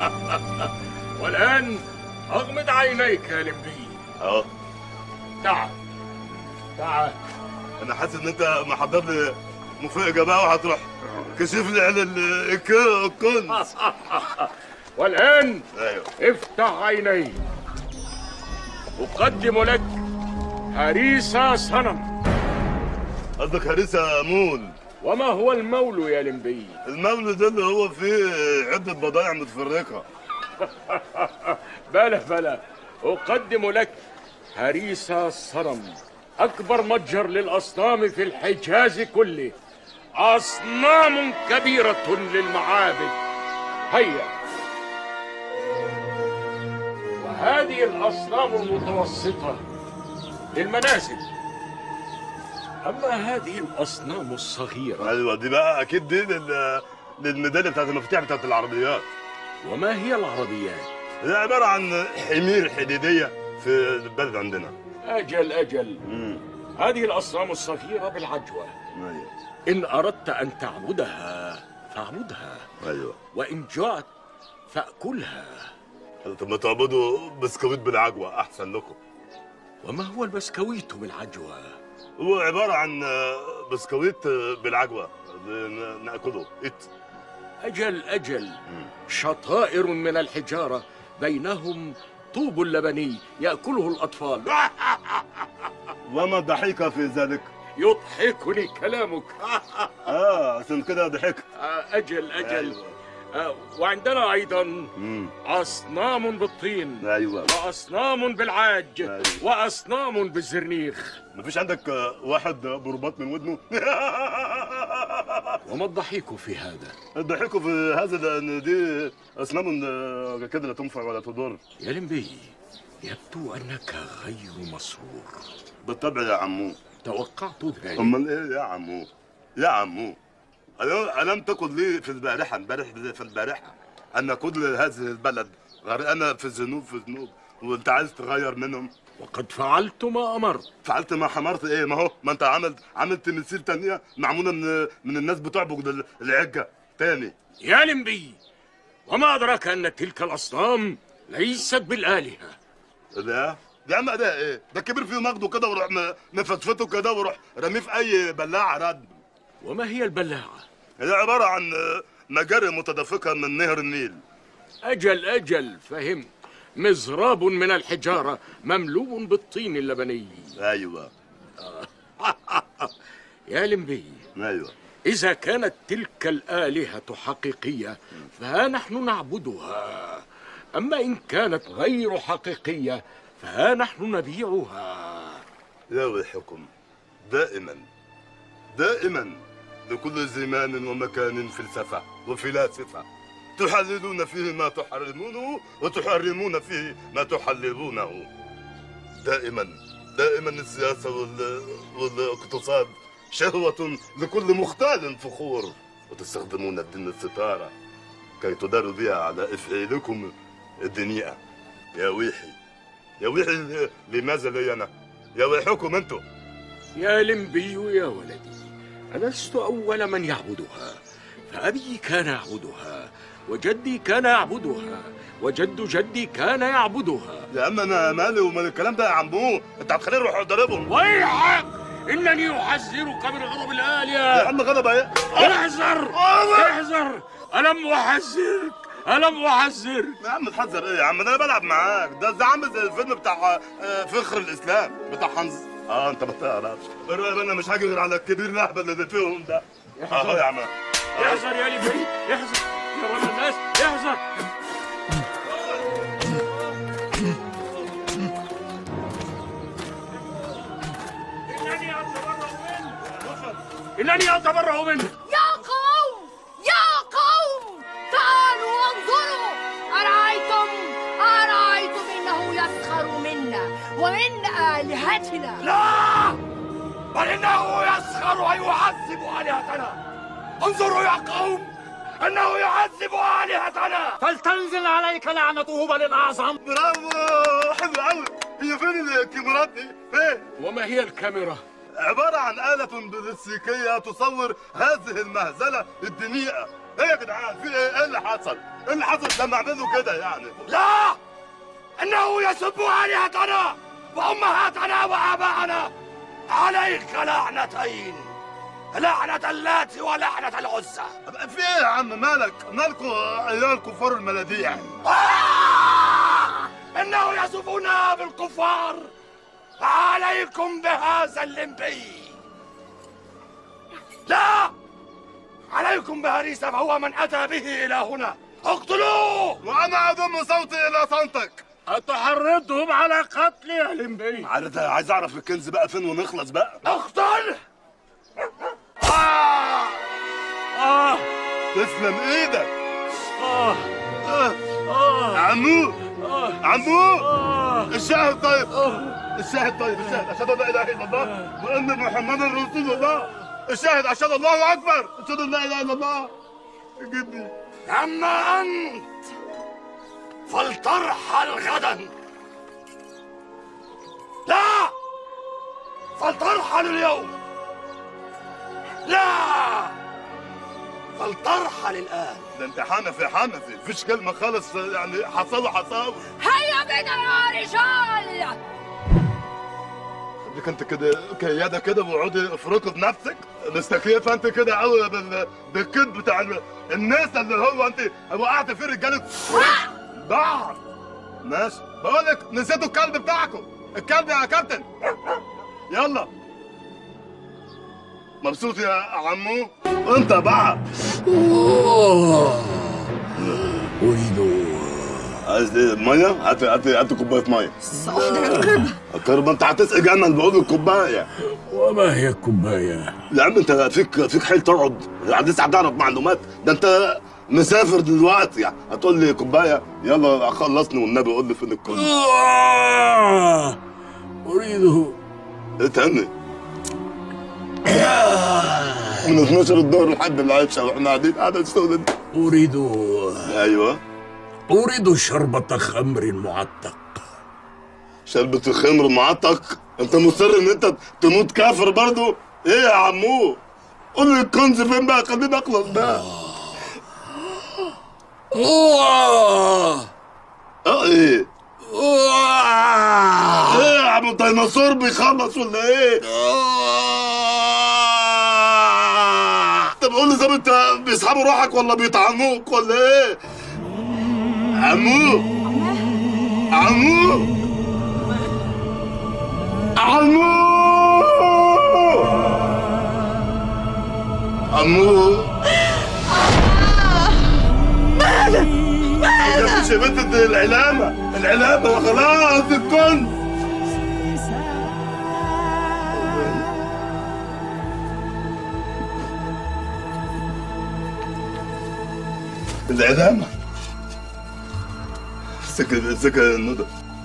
والآن أغمض عينيك يا لمبي اه تعال تعال انا حاسس ان انت محضر لي مفاجاه بقى وهتروح كشف لي على ال- الك- الكنز والآن ايوه افتح عينيك أقدم لك هريسة صنم قصدك هريسه مول وما هو المول يا لمبي المول ده اللي هو فيه عده بضائع متفرقه بلى بلى أقدم لك هريسة صنم أكبر متجر للأصنام في الحجاز كله أصنام كبيرة للمعابد هيا وهذه الأصنام المتوسطة للمنازل أما هذه الأصنام الصغيرة ايوه دي بقى اكيد دي لل... للميداليه بتاعت المفاتيح بتاعت العربيات وما هي العربيات؟ هي عباره عن حمير حديديه في البلد عندنا أجل أجل امم هذه الأصنام الصغيرة بالعجوة ايوه إن أردت أن تعبدها فاعبدها ايوه وإن جعت فأكلها طب ما تعبدوا بسكويت بالعجوه احسن لكم وما هو البسكويت بالعجوة؟ هو عباره عن آه، بسكويت آه، بالعجوه ن- ناكله ات أجل أجل شطائر من الحجارة بينهم طوب لبني يأكله الأطفال وما الضحيك في ذلك يضحكني كلامك اه عشان كده ضحكت أجل أجل ايوه آه، وعندنا أيضا امم أصنام بالطين ايوه وأصنام بالعاج أيوة. وأصنام بالزرنيخ مفيش عندك آه، واحد برباط من ودنه وما الضحيك في هذا؟ ضحكوا في هذا لان دي اصنام آه، كده لا تنفع ولا تضر يا لمبي يبدو أنك غير مسرور بالطبع يا عمو توقعت ذلك امال ايه يا عمو يا عمو ألم- الم تكن لي في البارحه امبارح في البارحه ان كل هذه البلد غرقانه في الذنوب في الذنوب وانت عايز تغير منهم وقد فعلت ما أمرت فعلت ما حمرت ايه ما هو ما انت عملت عملت تمثيل تانية معموله من من الناس بتعبد ال- العجه تاني يا لمبي وما أدراك أن تلك الأصنام ليست بالآلهة لا يا عم ده ايه ده كبر فيه مجده كده وروح م- مفتفته كده وروح رميه في اي بلاعه رد وما هي البلاعة؟ هي عباره عن آه، مجاري متدفقه من نهر النيل أجل أجل فهمت مزراب من الحجارة مملوء بالطين اللبني ايوه يا لمبي ايوه إذا كانت تلك الآلهة حقيقية فها نحن نعبدها أما إن كانت غير حقيقية فها نحن نبيعها يا ويحكم دائما دائما لكل زمان ومكان فلسفة وفلاسفة تحللون فيه ما تحرمونه وتحرمون فيه ما تحللونه دائما دائما السياسة وال... والاقتصاد شهوة لكل مختال فخور وتستخدمون الدين الستارة كي تداروا بها على افعالكم الدنيئة يا ويحي يا ويحي لماذا لي انا يا ويحكم انتم يا لمبي يا ولدي ألست أول من يعبدها فأبي كان يعبدها وجدي كان يعبدها وجد جدي كان يعبدها يا عم انا مالي ومال الكلام ده يا عمو انت هتخليني اروح اضربهم ويحك إنني أحذرك من غضب يا الآلهة عم غضب ايه احذر احذر ألم أحذرك ألم أحذرك يا عم تحذر ايه يا عم ده انا بلعب معاك ده ده عامل زي الفيلم بتاع آه، فخر الاسلام بتاع حنظ اه انت ما تعرفش انا مش هاجي غير على الكبير الاهبل اللي فيهم ده اهو يا عم احذر يا لمبي احذر يا ولد الناس احذر إنني أتبرأ منه إنني أتبرأ منه يا قوم يا قوم تعالوا وانظروا أرأيتم أرأيتم إنه يسخر منا ومن آلهتنا لا بل إنه يسخر ويعذب آلهتنا انظروا يا قوم أنه يعذب آلهتنا فلتنزل عليك لعنته بل الأعظم برافو حلو قوي هي فين الكاميرات دي فين وما هي الكاميرا؟ عبارة عن آلة بلاستيكية تصور هذه المهزلة الدنيئة ايه يا جدعان في ايه ايه اللي حصل؟ ايه اللي حصل لما عملوا كده يعني؟ لا انه يسب الهتنا وامهاتنا واباءنا عليك لعنتين لعنة اللات ولعنة العزى في ايه يا عم مالك؟ مالكوا ايها الكفار الملاديع؟ آه! انه يسبنا بالكفار عليكم بهذا اللمبي لا عليكم بهريسة فهو من أتى به إلى هنا اقتلوه وانا اضم صوتي الى صمتك أتحرضهم على قتل يا لمبي عايز عايز اعرف الكنز بقى فين ونخلص بقى اقتل آه! آه! تسلم ايدك آه! آه. آه! عمو آه! عمو آه! الشاهد طيب الشاهد طيب الشاهد اشهد ان لا اله الا الله وان محمدا رسول الله الشاهد اشهد الله اكبر اشهد ان لا اله الا الله جدي أما أنت فلترحل غدا لا فلترحل اليوم لا فلترحل الآن ده انت حنفي حنفي مفيش كلمه خالص يعني حصل حصاوي هيا بنا يا رجال خليك انت كده كياده كده واقعدي افركي بنفسك مستكيفه انت كده قوي بال... بالكذب بتاع ال- الناس اللي هو انت وقعت فيه رجاله بعض ماشي بقول لك نسيتوا الكلب بتاعكم الكلب يا كابتن يلا مبسوط يا عمو انت بقى أريد عايز ايه ميه هات هات هات كوبايه ميه قربة انت هتسقي جمل بقول لك كوبايه وما هي الكوباية؟ يا عم انت فيك فيك حيل تقعد لسه هتعرف معلومات ده انت مسافر دلوقتي يعني هتقول لي كوبايه يلا خلصني والنبي قول لي فين الكل آه! أريد ايه تاني من 12 الظهر لحد العشاء واحنا قاعدين قاعده السودة دي أريد ايوه أريد شربة خمر معتق شربة الخمر معتق انت مصر ان انت تموت كافر برضو ايه يا عمو قول لي الكنز فين بقى خليني اخلص بقى آه! اه ايه آه! ايه يا عم الديناصور بيخلص ولا ايه طب قول لي زي ما انت بيسحبوا روحك ولا بيطعنوك ولا ايه عمو عمو عمو عمو ماذا مش يا بنت دي العلامة العلامة خلاص الكنز العلامة سكن سكن الندى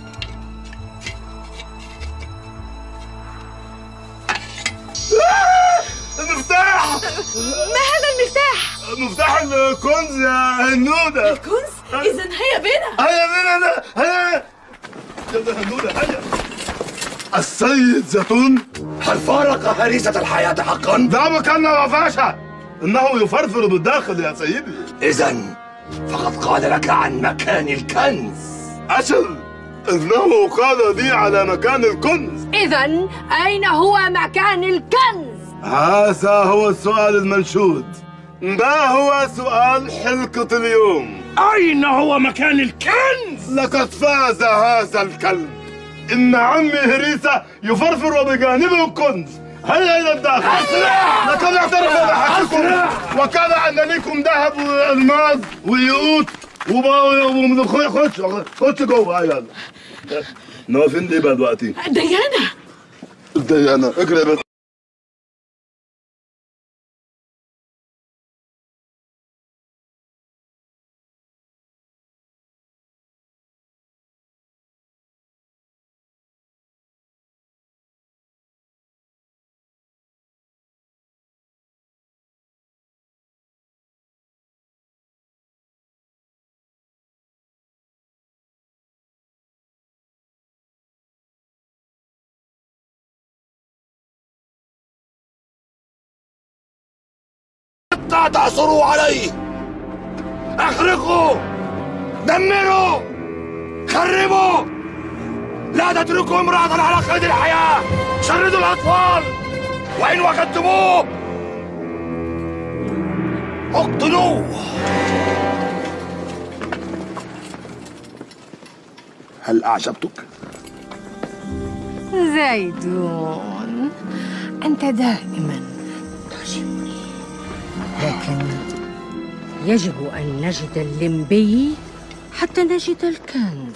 المفتاح ما هذا المفتاح؟ مفتاح الكنز يا هنودة كنز؟ إذا هيا بنا هيا بينا انا هيا يلا هنودة هيا السيد زيتون هل فارق هريسة الحياة حقا؟ ده مكاننا وفاشا انه يفرفر بالداخل يا سيدي إذا فقد قال لك عن مكان الكنز أجل انه قال لي على مكان الكنز إذا أين هو مكان الكنز؟ هذا هو السؤال المنشود ما هو سؤال حلقة اليوم أين هو مكان الكنز؟ لقد فاز هذا الكلب إن عمي هريسة يفرفر بجانبه الكنز هيا إلى الداخل أسرع! لقد اعترف بحقكم وكان أن لكم ذهب وألماس وياقوت وب- وخش خش خش جوه هيا نواقفين ليه بقى دلوقتي؟ ديانا ديانا اجري يا بنت تعثروا عليه اخرقوا دمروا خربوا لا تتركوا امرأة على قيد الحياة شردوا الأطفال وإن وجدتموه اقتلوه هل أعجبتك؟ زيدون أنت دائما تعجبني لكن يجب أن نجد اللمبي حتى نجد الكنز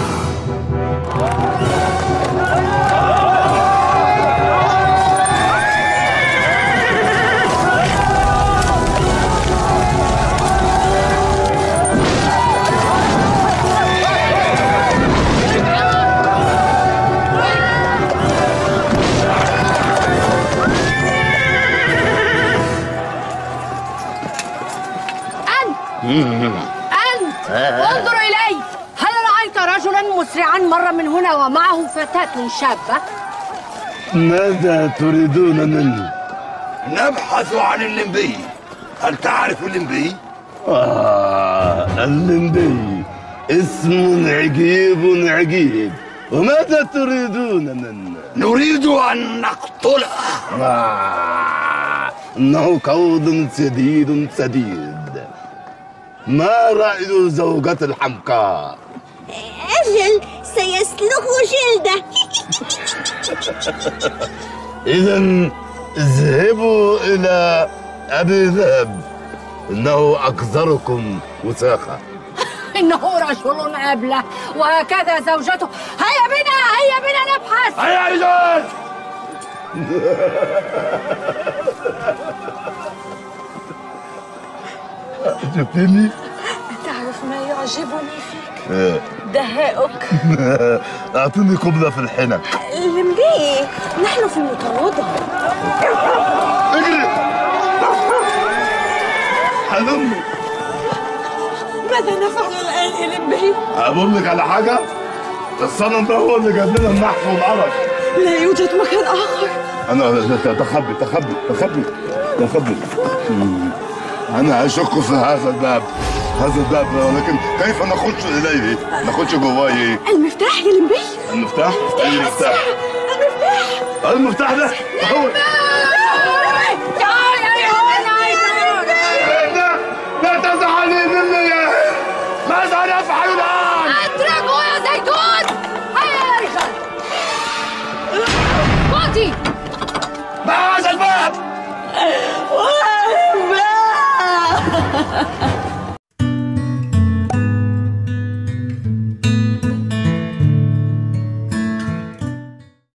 أنت أنت انظر إلي هل رأيت رجلا مسرعا مر من هنا ومعه فتاة شابة؟ ماذا تريدون مني؟ نبحث عن اللمبي هل تعرف اللمبي؟ آه اللمبي اسم عجيب عجيب وماذا تريدون منه؟ نريد أن نقتله آه إنه كود سديد سديد ما رأي زوجة الحمقاء؟ أجل سيسلخ جلده إذا اذهبوا إلى أبي ذئب إنه أكثركم وساخة إنه رجل أبله وهكذا زوجته هيا بنا هيا بنا نبحث هيا رجال شفتني؟ تعرف ما يعجبني فيك إيه. دهائك أعطيني قبلة في الحنك لمبي نحن في المتواضع اجري حلمي ماذا نفعل الآن يا لمبي؟ أقول لك على حاجة الصنم ده هو اللي جاب لنا النحس والعرق لا يوجد مكان آخر أنا تخبي تخبي تخبي تخبي مم. أنا أشك في هذا الباب هذا الباب ولكن كيف نخش إليه؟ نخش جواه المفتاح يا لمبي المفتاح؟ أي مفتاح؟ المفتاح المفتاح ده هو